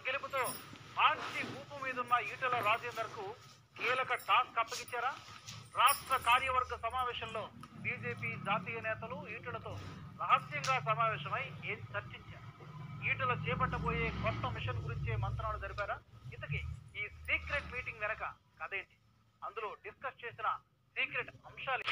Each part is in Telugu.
గెలుపుతో మంచి ఊపు మీదున్న ఈటల రాజేందర్ కు కీలక టాస్క్ అప్పగించారా రాష్ట్ర కార్యవర్గ సమావేశంలో బీజేపీ జాతీయ నేతలు ఈటలతో రహస్యంగా సమావేశమై ఏం చర్చించారు ఈటల చేపట్టబోయే కొత్త మిషన్ గురించే మంత్రాలు జరిపారా ఇంతకీ ఈ సీక్రెట్ మీటింగ్ వెనక కథేంటి అందులో డిస్కస్ చేసిన సీక్రెట్ అంశాలు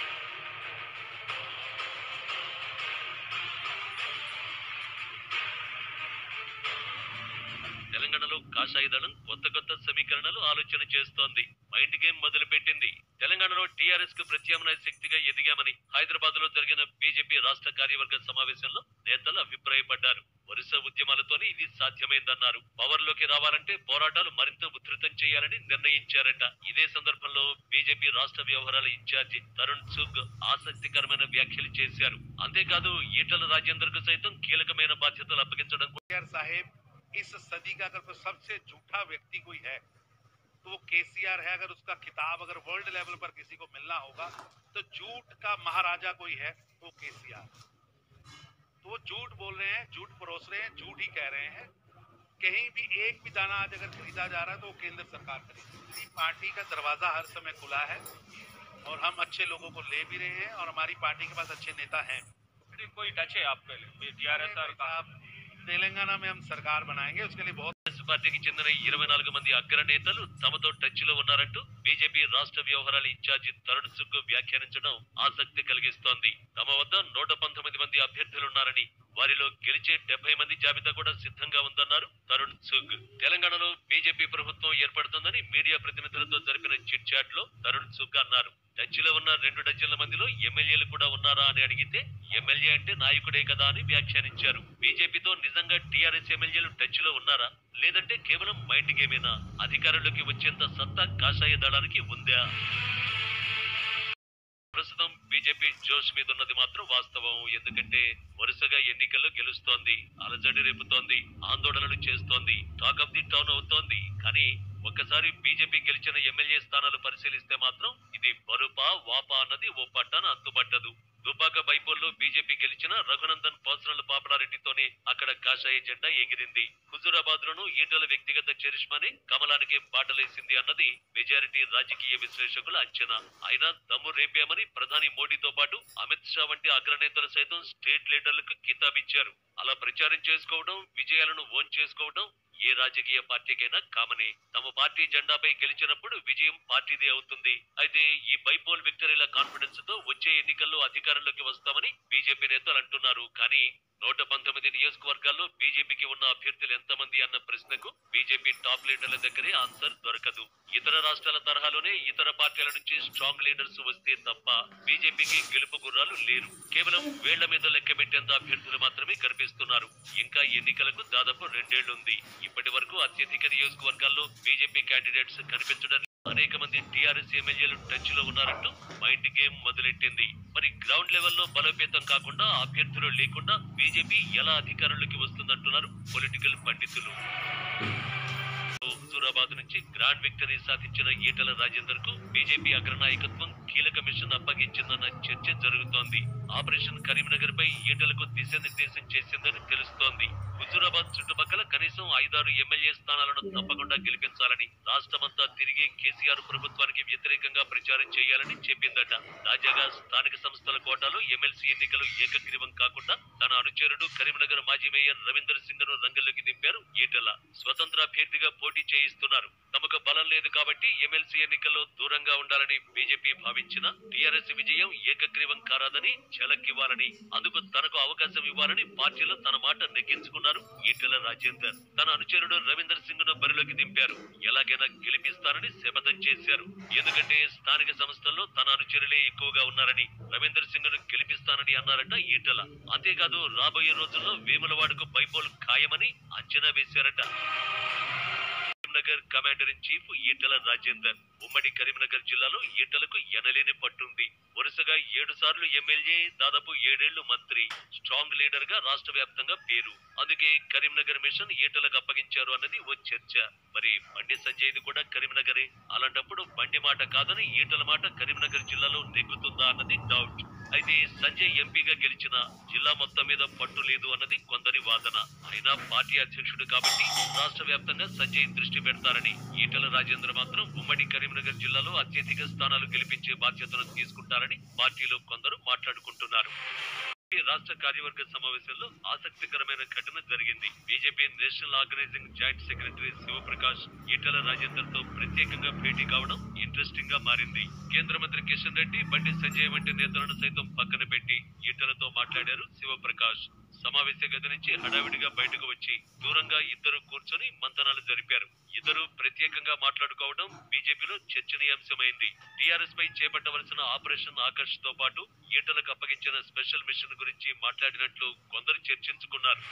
తెలంగాణలో కాషాయ దళం కొత్త కొత్త సమీకరణలు ఆలోచన చేస్తోంది మైండ్ గేమ్ మొదలు పెట్టింది తెలంగాణలో టీఆర్ఎస్ కు ప్రత్యామ్నాయ శక్తిగా ఎదిగామని హైదరాబాద్ లో జరిగిన బీజేపీ రాష్ట్ర కార్యవర్గ సమావేశంలో నేతలు అభిప్రాయపడ్డారు వరుస ఉద్యమాలతోనే ఇది సాధ్యమైందన్నారు పవర్ లోకి రావాలంటే పోరాటాలు మరింత ఉధృతం చేయాలని నిర్ణయించారట ఇదే సందర్భంలో బీజేపీ రాష్ట్ర వ్యవహారాల ఇన్ఛార్జి తరుణ్ సుగ్ ఆసక్తికరమైన వ్యాఖ్యలు చేశారు అంతేకాదు ఈటల రాజేందర్ కు సైతం కీలకమైన బాధ్యతలు అప్పగించడం केसीआर साहेब इस सदी का अगर कोई सबसे झूठा व्यक्ति कोई है तो वो केसीआर है अगर उसका खिताब अगर वर्ल्ड लेवल पर किसी को मिलना होगा तो झूठ का महाराजा कोई है तो वो केसीआर तो वो झूठ बोल रहे हैं झूठ परोस रहे हैं झूठ ही कह रहे हैं कहीं भी एक भी दाना आज अगर खरीदा जा रहा है तो वो केंद्र सरकार खरीदी पार्टी का दरवाजा हर समय खुला है और हम अच्छे लोगों को ले भी रहे हैं और हमारी पार्टी के पास अच्छे नेता हैं कोई टच है आपके लिए टीआरएस और का आप तेलंगाना में हम सरकार बनाएंगे उसके लिए बहुत కాంగ్రెస్ పార్టీకి చెందిన ఇరవై నాలుగు మంది అగ్ర నేతలు తమతో టచ్ లో ఉన్నారంటూ బీజేపీ రాష్ట్ర వ్యవహారాల ఇన్ఛార్జి తరుణ్ సుగ్ వ్యాఖ్యానించడం ఆసక్తి కలిగిస్తోంది తమ వద్ద నూట పంతొమ్మిది మంది అభ్యర్థులున్నారని వారిలో గెలిచే డెబ్బై మంది జాబితా కూడా సిద్ధంగా ఉందన్నారు తరుణ్ సుగ్ తెలంగాణలో బీజేపీ ప్రభుత్వం ఏర్పడుతుందని మీడియా ప్రతినిధులతో జరిపిన చిట్ చాట్ లో తరుణ్ సుగ్ అన్నారు టచ్ లో ఉన్న రెండు డజన్ల మందిలో ఎమ్మెల్యేలు కూడా ఉన్నారా అని అడిగితే ఎమ్మెల్యే అంటే నాయకుడే కదా అని వ్యాఖ్యానించారు బీజేపీతో నిజంగా టీఆర్ఎస్ ఎమ్మెల్యేలు టచ్ లో ఉన్నారా లేదంటే కేవలం మైండ్ గేమేనా అధికారంలోకి వచ్చేంత సత్తా కాషాయ దళానికి ఉందా ప్రస్తుతం బీజేపీ జోష్ మీద ఉన్నది మాత్రం వాస్తవం ఎందుకంటే వరుసగా ఎన్నికల్లో గెలుస్తోంది అలజడి రేపుతోంది ఆందోళనలు చేస్తోంది టాక్ ఆఫ్ ది టౌన్ అవుతోంది కానీ ఒక్కసారి బీజేపీ గెలిచిన ఎమ్మెల్యే స్థానాలు పరిశీలిస్తే మాత్రం ఇది బరుపా వాపా అన్నది ఓ పట్టాన అంతుపట్టదు దుబ్బాక బైపోల్లో బీజేపీ గెలిచిన రఘునందన్ పర్సనల్ పాపులారిటీతోనే అక్కడ కాషాయ జెండా ఎగిరింది హుజూరాబాద్ లోను ఈటల వ్యక్తిగత చరిష్మానే కమలానికి బాటలేసింది అన్నది మెజారిటీ రాజకీయ విశ్లేషకుల అంచనా అయినా దమ్ము రేపామని ప్రధాని మోడీతో పాటు అమిత్ షా వంటి అగ్రనేతలు సైతం స్టేట్ లీడర్లకు కితాబిచ్చారు అలా ప్రచారం చేసుకోవడం విజయాలను ఓన్ చేసుకోవడం ఏ రాజకీయ పార్టీకైనా కామనే తమ పార్టీ జెండాపై గెలిచినప్పుడు విజయం పార్టీదే అవుతుంది అయితే ఈ బైపోల్ విక్టరీల కాన్ఫిడెన్స్ తో వచ్చే ఎన్నికల్లో అధికారంలోకి వస్తామని బీజేపీ నేతలు అంటున్నారు కానీ నూట పంతొమ్మిది నియోజకవర్గాల్లో బీజేపీకి ఉన్న అభ్యర్థులు ఎంతమంది అన్న ప్రశ్నకు బీజేపీ టాప్ లీడర్ల దగ్గరే ఆన్సర్ దొరకదు ఇతర రాష్ట్రాల తరహాలోనే ఇతర పార్టీల నుంచి స్ట్రాంగ్ లీడర్స్ వస్తే తప్ప బీజేపీకి గెలుపు గుర్రాలు లేరు కేవలం వేళ్ల మీద లెక్క పెట్టేంత అభ్యర్థులు మాత్రమే కనిపిస్తున్నారు ఇంకా ఎన్నికలకు దాదాపు రెండేళ్లుంది ఇప్పటి వరకు అత్యధిక నియోజకవర్గాల్లో బీజేపీ క్యాండిడేట్స్ కనిపించడం అనేక మంది టీఆర్ఎస్ ఎమ్మెల్యేలు టచ్ లో ఉన్నారంటూ మైండ్ గేమ్ మొదలెట్టింది మరి గ్రౌండ్ లెవెల్లో బలోపేతం కాకుండా అభ్యర్థులు లేకుండా బీజేపీ ఎలా అధికారంలోకి వస్తుందంటున్నారు పొలిటికల్ పండితులు హుజూరాబాద్ నుంచి గ్రాండ్ విక్టరీ సాధించిన ఈటల రాజేందర్ కు బీజేపీ అగ్రనాయకత్వం కీలక మిషన్ అప్పగించిందన్న చర్చ జరుగుతోంది ఆపరేషన్ కరీంనగర్ పై ఈటలకు దిశానిర్దేశం చేసిందని తెలుస్తోంది హుజూరాబాద్ చుట్టుపక్కల కనీసం ఐదారు ఎమ్మెల్యే స్థానాలను తప్పకుండా గెలిపించాలని రాష్ట్రమంతా తిరిగి కేసీఆర్ ప్రభుత్వానికి వ్యతిరేకంగా ప్రచారం చేయాలని చెప్పిందట తాజాగా స్థానిక సంస్థల కోటాలో ఎమ్మెల్సీ ఎన్నికలు ఏకగ్రీవం కాకుండా తన అనుచరుడు కరీంనగర్ మాజీ మేయర్ రవీందర్ సింగ్ ను రంగంలోకి దింపారు ఈటల స్వతంత్ర అభ్యర్థిగా పోటీ చేయిస్తున్నారు తమకు బలం లేదు కాబట్టి ఎమ్మెల్సీ ఎన్నికల్లో దూరంగా ఉండాలని బీజేపీ భావించిన టీఆర్ఎస్ విజయం ఏకగ్రీవం కారాదని ఝలక్కివ్వాలని అందుకు తనకు అవకాశం ఇవ్వాలని పార్టీలో తన మాట నెగ్గించుకున్నారు ఈటెల రాజేందర్ తన అనుచరుడు రవీందర్ సింగ్ ను బరిలోకి దింపారు ఎలాగైనా గెలిపిస్తారని శపథం చేశారు ఎందుకంటే స్థానిక సంస్థల్లో తన అనుచరులే ఎక్కువగా ఉన్నారని రవీందర్ సింగ్ ను గెలిపిస్తానని అన్నారట ఈటల అంతేకాదు రాబోయే రోజుల్లో వేములవాడకు బైపోల్ ఖాయమని అంచనా వేశారట Karimnagar commander in chief Etela Rajender ఉమ్మడి కరీంనగర్ జిల్లాలో ఈటలకు ఎనలేని పట్టుంది వరుసగా ఏడు సార్లు ఎమ్మెల్యే దాదాపు ఏడేళ్లు మంత్రి స్ట్రాంగ్ లీడర్ గా రాష్ట్ర వ్యాప్తంగా పేరు అందుకే కరీంనగర్ మిషన్ ఈటలకు అప్పగించారు అన్నది ఓ చర్చ మరి బండి సంజయ్ది కూడా కరీంనగరే అలాంటప్పుడు బండి మాట కాదని ఈటల మాట కరీంనగర్ జిల్లాలో నెగ్గుతుందా అన్నది డౌట్ అయితే సంజయ్ ఎంపీగా గెలిచిన జిల్లా మొత్తం మీద పట్టు లేదు అన్నది కొందరి వాదన అయినా పార్టీ అధ్యక్షుడు కాబట్టి రాష్ట్ర వ్యాప్తంగా సంజయ్ దృష్టి పెడతారని ఈటల రాజేంద్ర మాత్రం ఉమ్మడి కరీంనగర్ జిల్లాలో అత్యధిక స్థానాలు గెలిపించే బాధ్యతను తీసుకుంటారని పార్టీలో కొందరు మాట్లాడుకుంటున్నారు ఈ రాష్ట్ర కార్యవర్గ సమావేశంలో ఆసక్తికరమైన ఘటన జరిగింది BJP national organising joint secretary Shivaprakash Etela Rajender తో ప్రత్యేకంగా భేటీ కావడం ఇంట్రెస్టింగ్ గా మారింది కేంద్ర మంత్రి కిషన్ రెడ్డి బండి సంజయ్ వంటి నేతలను సైతం పక్కన పెట్టి ఈటలతో మాట్లాడారు శివప్రకాష్ సమావేశ గది నుంచి హడావిడిగా బయటకు వచ్చి దూరంగా ఇద్దరు కూర్చొని మంతనాలు జరిపారు ఇద్దరు ప్రత్యేకంగా మాట్లాడుకోవడం బీజేపీలో చర్చనీయాంశమైంది టీఆర్ఎస్ పై చేపట్టవలసిన ఆపరేషన్ ఆకర్ష్ తో పాటు ఈటలకు అప్పగించిన స్పెషల్ మిషన్ గురించి మాట్లాడినట్లు కొందరు చర్చించుకున్నారు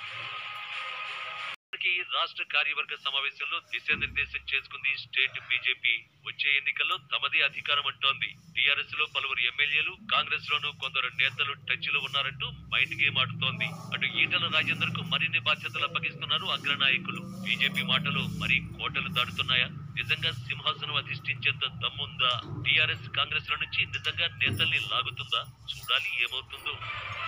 ఈ రాష్ట్ర కార్యవర్గ సమావేశంలో దిశానిర్దేశం చేసుకుంది స్టేట్ బీజేపీ వచ్చే ఎన్నికల్లో తమదే అధికారం అంటోంది టీఆర్ఎస్ లో పలువురు ఎమ్మెల్యేలు కాంగ్రెస్ లోనూ కొందరు నేతలు టచ్ లో ఉన్నారంటూ మైండ్ గేమ్ ఆడుతోంది అటు ఈటల రాజేందర్ కు మరిన్ని బాధ్యతలు అప్పగిస్తున్నారు అగ్రనాయకులు బీజేపీ మాటలు మరీ కోటలు దాటుతున్నాయా నిజంగా సింహాసనం అధిష్ఠించేంత దమ్ముందా టీఆర్ఎస్ కాంగ్రెస్ ల నుంచి నిజంగా నేతల్ని లాగుతుందా చూడాలి ఏమవుతుందో